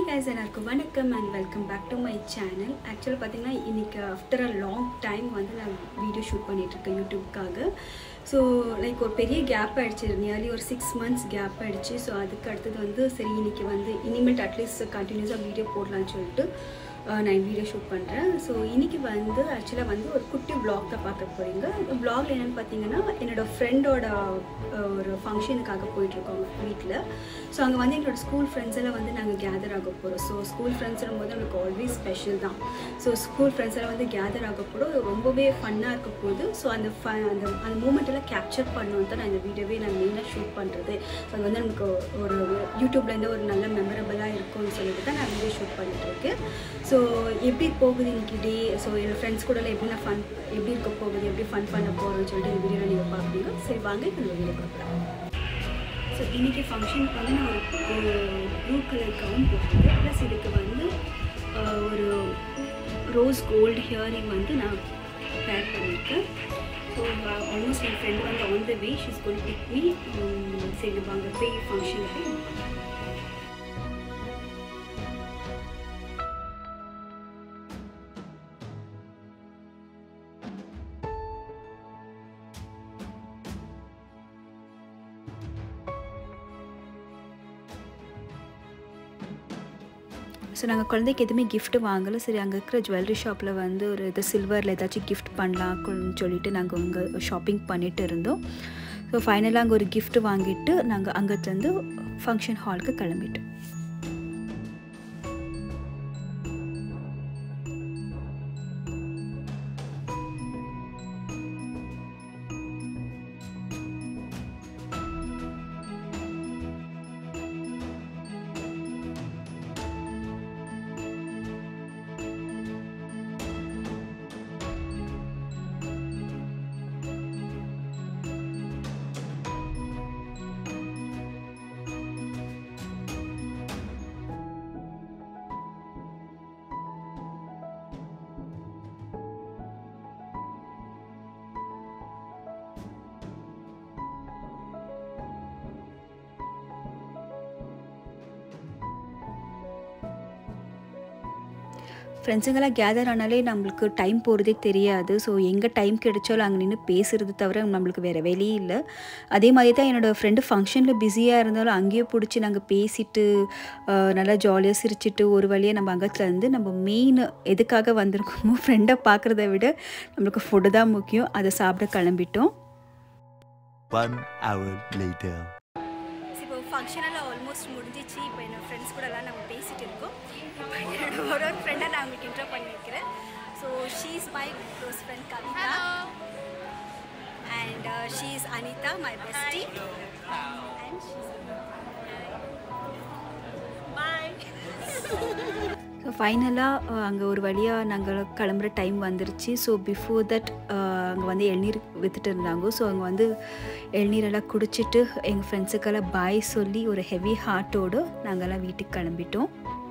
Guys எல்லாருக்கும் வணக்கம் and welcome back to my channel ஆக்சுவலாக பார்த்தீங்கன்னா இன்றைக்கி ஆஃப்டர் அ லாங் டைம் வந்து நான் வீடியோ ஷூட் பண்ணிகிட்ருக்கேன் யூடியூப்காக ஸோ லைக் ஒரு பெரிய கேப் ஆகிடுச்சு நியர்லி ஒரு சிக்ஸ் மந்த்ஸ் கேப் ஆகிடுச்சு ஸோ அதுக்கு அடுத்தது வந்து சரி இன்னைக்கு வந்து இனிமேட் அட்லீஸ்ட் கண்டினியூஸாக வீடியோ போடலான்னு சொல்லிட்டு அஹ், நான் வீடியோ ஷூட் பண்ணுறேன் ஸோ இன்றைக்கி வந்து ஆக்சுவலாக வந்து ஒரு குட்டி vlog தான் பார்க்க போகிறீங்க இந்த vlogல என்னென்னு பார்த்தீங்கன்னா என்னோடய ஃப்ரெண்டோட ஒரு ஃபங்க்ஷனுக்காக போயிட்டுருக்கோம் வீட்டில் ஸோ அங்கே வந்து எங்களோட ஸ்கூல் ஃப்ரெண்ட்ஸ் எல்லாம் வந்து நாங்கள் கேதர் ஆக போகிறோம் ஸோ ஸ்கூல் ஃப்ரெண்ட்ஸ் போது நம்மளுக்கு ஆல்வேஸ் ஸ்பெஷல் தான் ஸோ ஸ்கூல் ஃப்ரெண்ட்ஸ் எல்லாம் வந்து கேதர் ஆக போகிறோம் ரொம்பவே ஃபன்னாக இருக்க போகுது ஸோ அந்த ஃப அந்த அந்த மூமெண்ட் எல்லாம் கேப்சர் பண்ணணும் தான் நான் இந்த வீடியோவே நான் மெயினாக ஷூட் பண்ணுறது ஸோ அது வந்து நமக்கு ஒரு யூடியூப்லேருந்து ஒரு நல்ல மெமரபுளாக இருக்கும்னு சொல்லிட்டு தான் நான் வீடியோ ஷூட் பண்ணிட்டு இருக்கேன் ஸோ எப்படி போகுது இன்னைக்கு டே ஸோ என்னோட ஃப்ரெண்ட்ஸ் கூட எப்படி நான் ஃபன் எப்படி இருக்க போகுது எப்படி ஃபன் பண்ண போகிறோம்னு சொல்லிட்டு இந்த வீடியோவில் நீங்கள் பார்ப்பீங்க சரி வாங்க இப்போ இந்த வீடியோ பார்க்கலாம் ஸோ இன்றைக்கி ஃபங்க்ஷனுக்கு வந்து நான் ஒரு ஒரு ப்ளூ கலர் கவுன் போட்டிருக்கேன் ப்ளஸ் இதுக்கு வந்து ஆஹ், ஒரு ரோஸ் கோல்டு ஹியரிங் வந்து நான் பேர் பண்ணியிருக்கேன் ஸோ ஆல்மோஸ்ட் என் ஃப்ரெண்டு வந்து on the way she's call pick me சரி நம்ம அங்கே போய் ஃபங்க்ஷனில் போய் ஸோ நாங்கள் குழந்தைக்கு எதுவுமே gift வாங்கலை சரி அங்கே இருக்கிற ஜுவல்லரி ஷாப்பில் வந்து ஒரு இது சில்வரில் ஏதாச்சும் gift பண்ணலாம்னு சொல்லிட்டு நாங்கள் அங்கே ஷாப்பிங் பண்ணிட்டு இருந்தோம் ஸோ ஃபைனலாக அங்கே ஒரு gift வாங்கிட்டு நாங்கள் அங்கேருந்து ஃபங்க்ஷன் ஹாலுக்கு கிளம்பிட்டோம் ஃப்ரெண்ட்ஸுங்கெல்லாம் கேதர் ஆனாலே நம்மளுக்கு டைம் போகிறதே தெரியாது ஸோ எங்கே டைம் கிடைச்சாலும் அங்கே நின்று பேசுறது தவிர நம்மளுக்கு வேறு வேலையே இல்லை அதே மாதிரி தான் என்னோடய ஃப்ரெண்டு ஃபங்க்ஷனில் பிஸியாக இருந்தாலும் அங்கேயே பிடிச்சி நாங்கள் பேசிட்டு ஆஹ், நல்லா ஜாலியாக சிரிச்சிட்டு ஒரு வழியாக நம்ம அங்கத்துலேருந்து நம்ம மெயின் எதுக்காக வந்திருக்கோமோ ஃப்ரெண்டை பார்க்குறத விட நம்மளுக்கு ஃபுட்டு தான் முக்கியம் அதை சாப்பிட கிளம்பிட்டோம் One hour later. இப்போ ஃபங்க்ஷனெல்லாம் ஆல்மோஸ்ட் முடிஞ்சிச்சு இப்போ என்னோட ஃப்ரெண்ட்ஸ் கூடலாம் நம்ம பேசிட்டு இருக்கோம் இப்போ என்னோட ஒரு ஒரு ஃப்ரெண்டை நான் உங்களுக்கு இன்ட்ரோ பண்ணியிருக்கிறேன் so she is my close friend Kavitha and she is Anitha my bestie and so ஃபைனலாக அங்கே ஒரு வழியாக நாங்கள் கிளம்புற டைம் வந்துருச்சு ஸோ பிஃபோர் தட் அங்கே வந்து இளநீர் விற்றுட்டு இருந்தாங்க ஸோ அங்கே வந்து இளநீரெல்லாம் குடிச்சிட்டு எங்கள் ஃப்ரெண்ட்ஸுக்கெல்லாம் பாய் சொல்லி ஒரு ஹெவி ஹார்ட்டோடு நாங்கள்லாம் வீட்டுக்கு கிளம்பிட்டோம்